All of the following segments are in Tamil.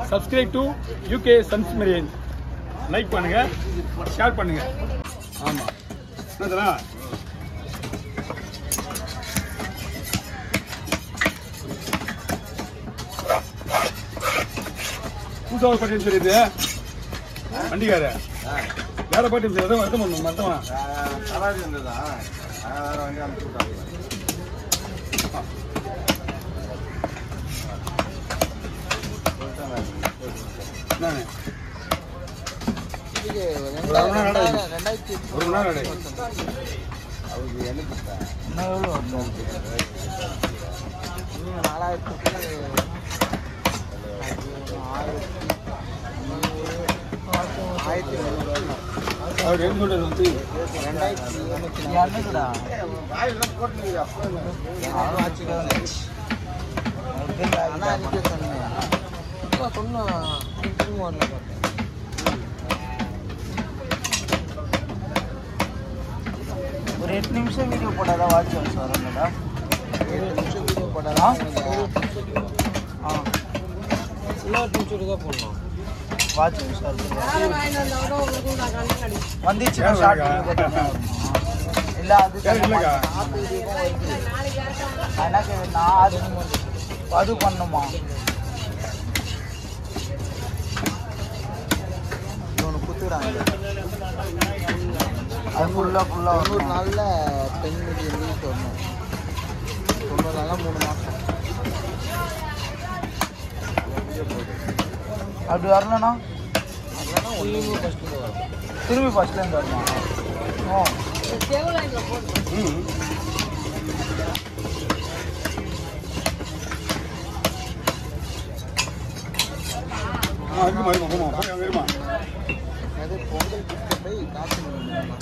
சப்ஸ்கிரைப் டு யூகே சன்ஸ் மெரியன் லைக் பண்ணுங்க ஷேர் பண்ணுங்க ஆமா என்னதுடா புதுசாக பாட்டி தெரியுது வண்டிக்கார வேற பாட்டி தெரியாது வருத்தம் பண்ணும் மத்தவன் சவாரி இருந்ததா வேற வண்டி அனுப்பிச்சு விட்டாங்க என்னண்ணே ஒரு அரை மணி நேரம் நடை. ஒரு மணி நேரம் நடை. அவருக்கு எனக்கு இன்னும் எவ்வளோ வந்தோம் நாலாயிரத்துக்கு ஆயிரத்தி அவர் என்ன சொல்றது வந்து ரெண்டாயிரத்தி இரநூறுடா வாயிலாம் போட்டு அப்போ அவன் வச்சுக்கோங்க அண்ணா அன்றைக்கே சொன்னேன் இப்போ சொன்னேன் திரும்ப வரல பார்த்தேன் ஒரு எட்டு நிமிஷம் வீடியோ போட்டாதான் வாட்ச் ஹவர்ஸ் வரும்லடா எட்டு நிமிஷம் வீடியோ போட்டாதான் ஆ இருபது நிமிஷம் தான் போடணும் வாட்ச் ஹவர்ஸ் வந்துச்சு ஏன் ஷார்ட் வரக்கா? வீடியோ போட்டா இல்லை அது ஏன் இல்லைக்கா? ஆப் வீடியோவும் வருது எனக்கு நான் அது அது பண்ணுமா இவனு குத்துறாங்க அது ஃபுல்லாக ஃபுல்லாக தொண்ணூறு நாளில் டென் மில்லியன் வியூஸ் வரணும் தொண்ணூறு நாளில் மூணு மாதம் அப்படி வரலண்ணா திரும்பி ஃபஸ்ட்லேருந்து வரணும் ஓ ம். ஆ இருக்குமா இருக்குமா போமா போய் அங்கே இருமா அது பொங்கல் கிட்ட போய் காசு வாங்கணும்.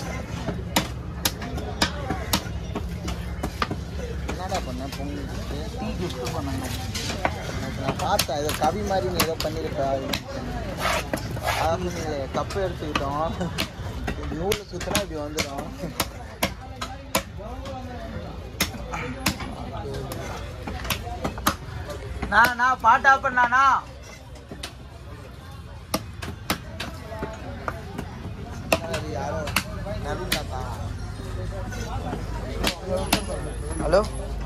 என்னடா பண்ண பொங்கலுக்கு டீ கிஃப்ட் பண்ணணும் நேத்து நான் பார்த்தேன் ஏதோ கவி மாதிரி நீ ஏதோ பண்ணியிருப்ப அதாவது நீ கப்பு எடுத்துக்கிட்டோம் நூலில் சுற்றினா இப்படி வந்துடும் நான் நான் பாட்டா பண்ணானா ஹலோ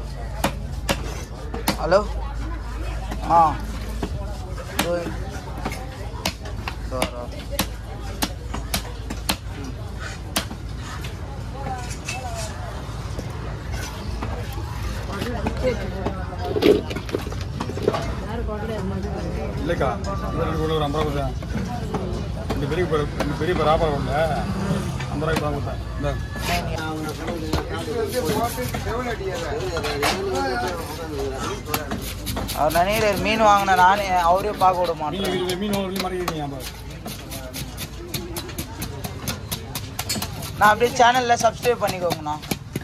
ஹலோ ஆ இதோ இதோ வரோம். இல்லைக்கா இந்த ரெண்டு கூட ஒரு ஐம்பது ரூபா கொடுத்தேன் இந்த பெரிய ப- இந்த பெரிய பராபரம் இல்லை ஐம்பது ரூபாய்க்கு தான் கொடுத்தேன் இந்த அவர் நினைக்கிறார் மீன் வாங்கின நானே அவரே பார்க்க விட மீன் மாட்டேன் வீடு மீன் ஒரு மாதிரி இருக்கீங்க ஐம்பது நான் அப்படியே சேனலில் சப்ஸ்கிரைப் பண்ணிக்கோங்கண்ணா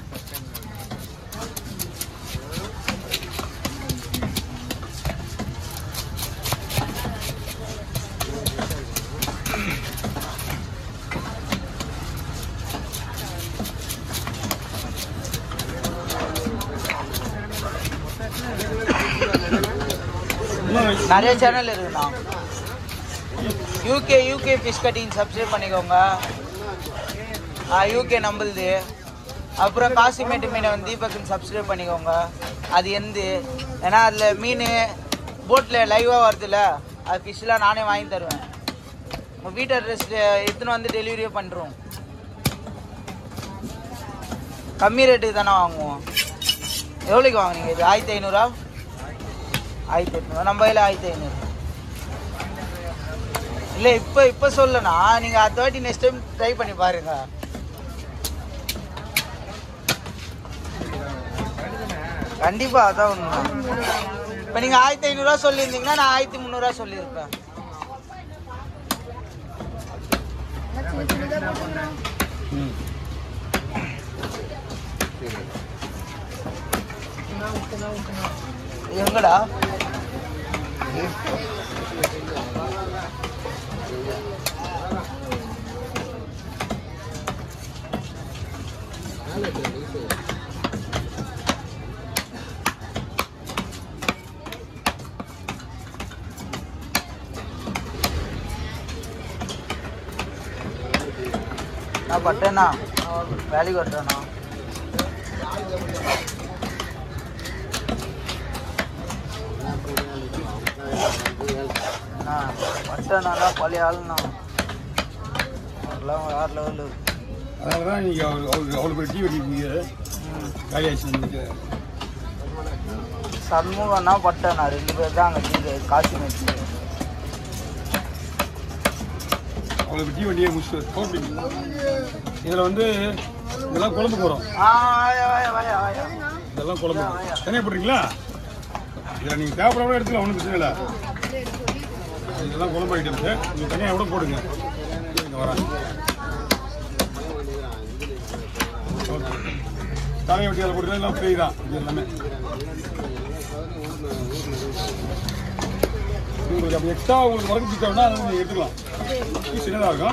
இன்னும் நிறைய சேனல் இருக்குண்ணா UK UK fish cutting subscribe பண்ணிக்கோங்க யூகே நம்பளுது அப்புறம் காசிமேட்டு மீனை வந்து தீபக்குன்னு சப்ஸ்கிரைப் பண்ணிக்கோங்க அது எந்து ஏன்னா அதில் மீன் போட்டில் லைவாக வருதுல்ல அது ஃபிஷ்லாம் நானே வாங்கி தருவேன் உங்கள் வீட்டு அட்ரஸ் எடுத்துன்னு வந்து டெலிவரியே பண்ணுறோம் கம்மி ரேட்டுக்கு தானே வாங்குவோம் எவ்வளோக்கு வாங்குனீங்க இது ஆயிரத்தி ஐநூறா ஆயிரத்தி எட்நூறு நம்ம கையில் ஆயிரத்தி ஐநூறு இல்லை இப்போ இப்போ சொல்லணா நீங்கள் அடுத்த வாட்டி நெக்ஸ்ட் டைம் ட்ரை பண்ணி பாருங்க கண்டிப்பாக அதான் ஒன்று இப்போ நீங்கள் ஆயிரத்தி ஐநூறுரூவா சொல்லியிருந்தீங்கன்னா நான் ஆயிரத்தி முந்நூறுரூவா சொல்லியிருப்பேன் ம் எங்கடா நான் பட்டேண்ணா வேலைக்கு வரட்டேண்ணா அண்ணா பட்டேண்ணா பழைய ஆளுண்ணா அதெல்லாம் வேறு லெவலு அதனால தான் நீங்கள் அவளுக்கு அவ்வளோ பேர் டீ வெட்டிருக்கீங்க காலியாச்சு உங்களுக்கு சண்முகம்னா பட்டேண்ணா ரெண்டு பேர் தான் அங்கே டீ காசு மேட்ச்சு அவளுக்கு டீ வண்டியை முடிச்சு போட்டுங்க இதில் வந்து இதெல்லாம் குழம்புக்கு வரும் ஆ வாயா வாயா வாயா வாயா இதெல்லாம் குழம்பு தனியாக போடுறீங்களா இதில் நீங்கள் தேவைப்படாம எடுத்துக்கலாம் ஒன்றும் பிரச்சனை இல்லை இதெல்லாம் குழம்பு ஐட்டம்ஸ் நீங்கள் தனியாக கூட போடுங்க இங்க வரேன் ஓகே தலையை வெட்டி அதில் போட்டு எல்லாம் ஃப்ரீ தான் இது எல்லாமே உங்களுக்கு அப்படி எக்ஸ்ட்ரா உங்களுக்கு உடம்பு பிடிச்சோம்னா அதை நீங்கள் எடுத்துக்கலாம் இது சின்னதாக இருக்கும்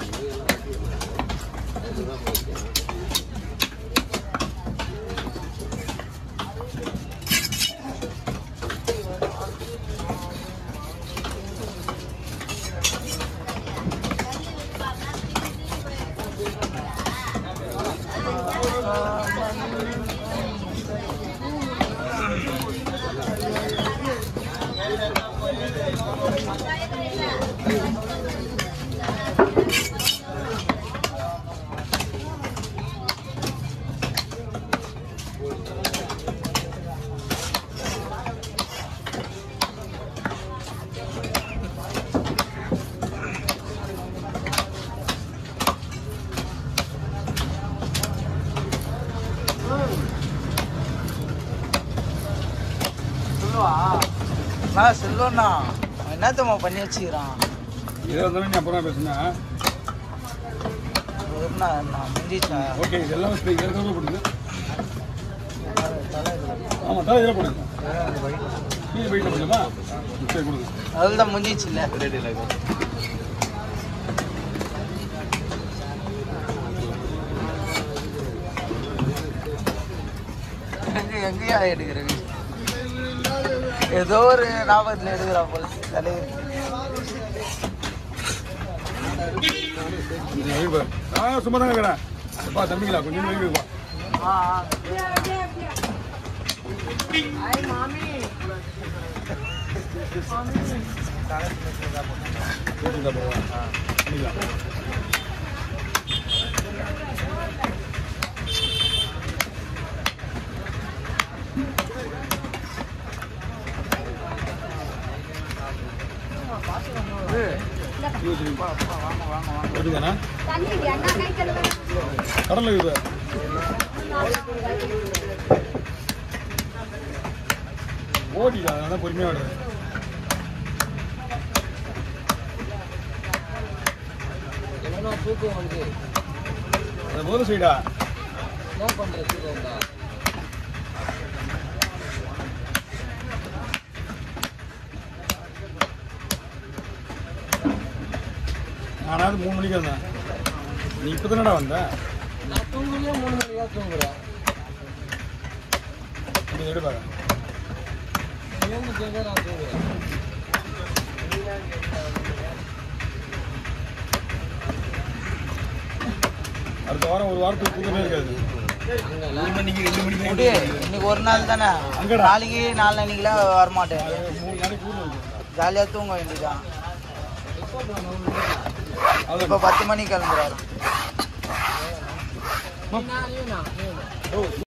சொல்லுவா அண்ணா செல்வண்ணா அவன் என்னத்தம்மா பண்ணி வச்சுக்கிறான் இதை வந்தாலும் நீ அப்புறம் பேசுனேன் என்ன நான் முடிஞ்சிச்சா ஓகே இதெல்லாம் ஸ்ப்ரே இதில் போடுங்க ஆமாம் தலை இதில் போடுங்க நீ வெயிட்டில் போடுமா சரி கொடுங்க அதில் தான் முடிஞ்சிச்சு இல்லை எங்க எங்கேயா எடுக்கிறது ஏதோ ஒரு ஞாபகத்தில் எடுக்கிறா போல தலைவர் இந்த வெயில் பாரு. நான் சும்மா தான் இருக்கிறேன் அப்பா தம்பிங்களா கொஞ்சம் வெயில் வைப்பா ஆ ஆ. வீட்டுக்கு போவா பண்ணிக்கலாம் எப்படிதானே கடலை இது ஓடிடா அதனால பொறுமையாக விடுறேன் அந்த போத சைடா நானாவது மூணு மணிக்கு வந்தேன் நீ இப்போ தானடா வந்த நீ எடு பாரு அடுத்த வாரம் ஒரு வாரத்துக்கு தூக்கமே இருக்காது ஒரு மணிக்கு ரெண்டு மணிக்கு முடி இன்னைக்கு ஒரு நாள் தானே அங்கடா. நாளைக்கு நாளைக்குலாம் வரமாட்டேன் மூணு நாளைக்கு ஊர்ல இருக்கும் ஜாலியாக தூங்க வேண்டியதுதான் அதான் இப்போ பத்து மணிக்கு கிளம்புறாரு ஓ